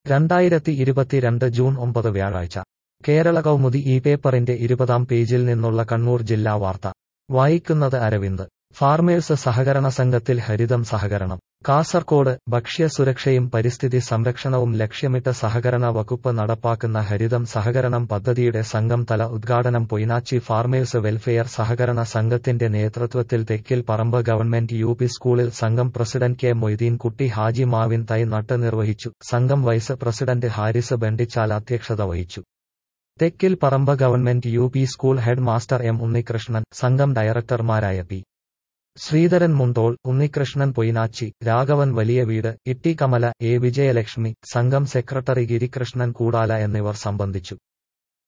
രണ്ടായിരത്തി ഇരുപത്തിരണ്ട് ജൂൺ ഒമ്പത് വ്യാഴാഴ്ച കേരള കൗമുദി ഈ പേപ്പറിന്റെ ഇരുപതാം പേജിൽ നിന്നുള്ള കണ്ണൂർ ജില്ലാ വാർത്ത വായിക്കുന്നത് അരവിന്ദ് ഫാർമേഴ്സ് സഹകരണ സംഘത്തിൽ ഹരിതം സഹകരണം കാസർകോട് ഭക്ഷ്യസുരക്ഷയും പരിസ്ഥിതി സംരക്ഷണവും ലക്ഷ്യമിട്ട് സഹകരണ വകുപ്പ് നടപ്പാക്കുന്ന ഹരിതം സഹകരണം പദ്ധതിയുടെ സംഘം തല ഉദ്ഘാടനം പൊയ്നാച്ചി ഫാർമേഴ്സ് വെൽഫെയർ സഹകരണ സംഘത്തിന്റെ നേതൃത്വത്തിൽ തെക്കിൽ പറമ്പ് ഗവൺമെന്റ് യു പി സ്കൂളിൽ സംഘം പ്രസിഡന്റ് കെ മൊയ്തീൻ കുട്ടി ഹാജി മാവിൻ തൈ നട്ട് നിർവഹിച്ചു സംഘം വൈസ് പ്രസിഡന്റ് ഹാരിസ് ബെണ്ടിച്ചാൽ അധ്യക്ഷത വഹിച്ചു Thekkil Paramba government U P school head master M Unnikrishnan സംഘം ഡയറക്ടർമാരായ പി ശ്രീധരൻ മുണ്ടോൾ ഉണ്ണികൃഷ്ണൻ പൊയ്നാച്ചി രാഘവൻ വലിയ വീട് ഇട്ടി കമല എ വിജയലക്ഷ്മി സംഘം സെക്രട്ടറി ഗിരികൃഷ്ണൻ കൂടാല എന്നിവർ സംബന്ധിച്ചു